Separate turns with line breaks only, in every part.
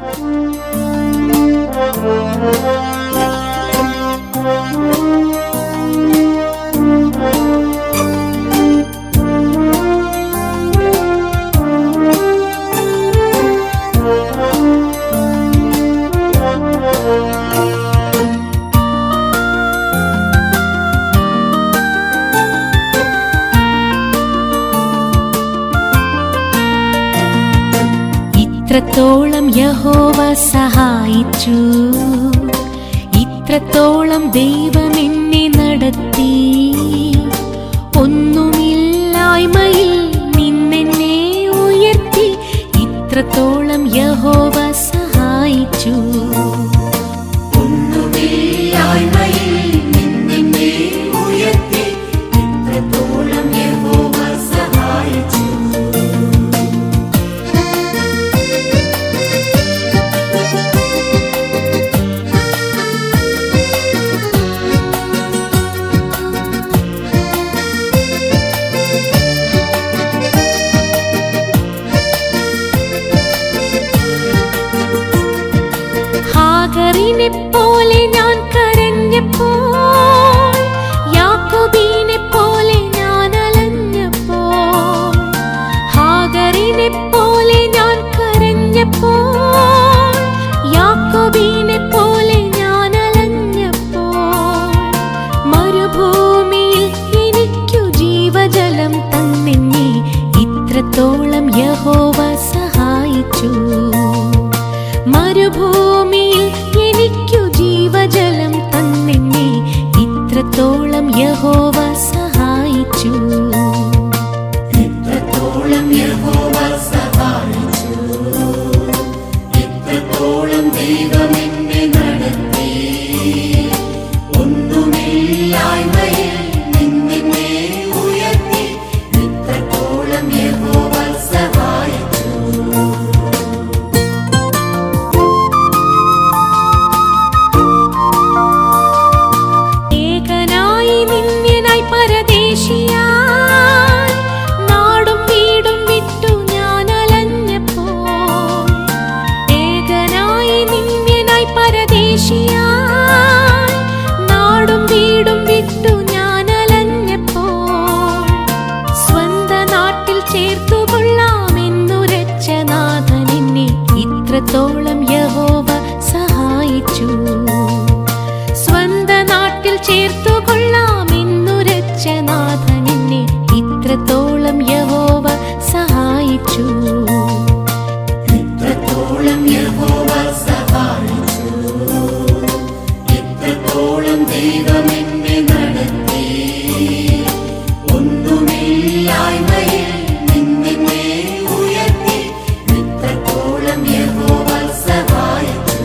ഇത്രത്തോളം യഹോവ സഹായിച്ചു ഇത്രത്തോളം ദൈവം എന്നെ നടത്തി ഒന്നുമില്ലായ്മയിൽ നിന്നെന്നെ ഉയർത്തി ഇത്രത്തോളം യഹോവ സഹായിച്ചു
ഒന്നുമില്ലായ്മയിൽ നിന്നെന്നെ ഉയർത്തി ഇത്രത്തോളം യഹോവ സഹായിച്ചു
ഹാഗറിനെ പോലെ ഞാൻ കരഞ്ഞപ്പോൾ യാക്കോബിനെ പോലെ ഞാൻ അലഞ്ഞപ്പോൾ ഹാഗറിനെ പോലെ ഞാൻ കരഞ്ഞപ്പോൾ യാക്കോബിനെ പോലെ ഞാൻ അലഞ്ഞപ്പോൾ മരുഭൂമിയിൽ എനിക്കു ജീവജലം തന്നെന്നെ ഇത്രത്തോളം യഹോവ സഹായിച്ചു മരുഭൂമിയിൽ എനിക്കു ജീവജലം തന്നെന്നെ ഇത്രത്തോളം യഹോവ സഹായിച്ചു
ഇത്രത്തോളം യഹോവ സഹായിച്ചു ഇത്രത്തോളം ദൈവം എന്നെ നടത്തി ഒന്നുമില്ലായ്മയിൽ നിന്നെന്നെ ഉയർത്തി ഇത്രത്തോളം യഹോവ സഹായിച്ചു
ഏകനായി നിന്യനായി പരദേശിയായി നാടും വീടും വിട്ടു ഞാൻ അലഞ്ഞപ്പോൾ ഏകനായി നിന്യനായി പരദേശിയായി നാടും വീടും വിട്ടു ഞാൻ അലഞ്ഞപ്പോൾ സ്വന്ത നാട്ടിൽ ചേർത്തുകൊള്ളാമെന്നുരച്ച നാഥൻ എന്നെ ഇത്രത്തോളം യഹോവ സഹായിച്ചു സ്വന്ത നാട്ടിൽ ചേർത്തുകൊള്ളാമെന്നുരച്ച നാഥൻ എന്നെ ഇത്രത്തോളം യഹോവ സഹായിച്ചു
ഇത്രത്തോളം യഹോവ സഹായിച്ചു ഇത്രത്തോളം ദൈവം എന്നെ നടത്തി ഒന്നുമില്ലായ്മയിൽ നിന്നെന്നെ ഉയർത്തി ഇത്രത്തോളം യഹോവ സഹായിച്ചു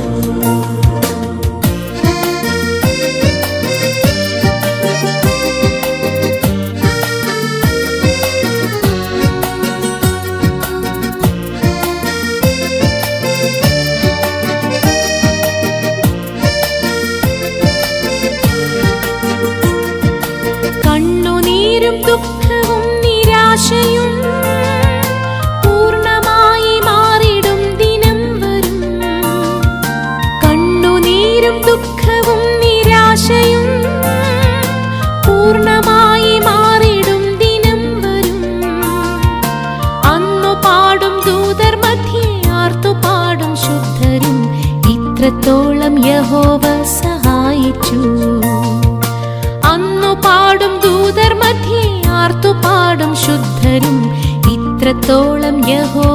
കണ്ണുനീരും ദുഃഖവും നിരാശയും പൂർണ്ണമായി മാറിടും ദിനം വരും കണ്ണുനീരും ദുഃഖവും നിരാശയും പൂർണ്ണമായി മാറിടും ദിനം വരും അന്നു പാടും ദൂതർ മധ്യേ ആർത്തു പാടും ശുദ്ധരും ഇത്രത്തോളം യഹോവ സഹായിച്ചു അന്നു പാടും ദൂതർ മധ്യേ ആർത്തു പാടും ശുദ്ധരും ഇത്രത്തോളം യഹോ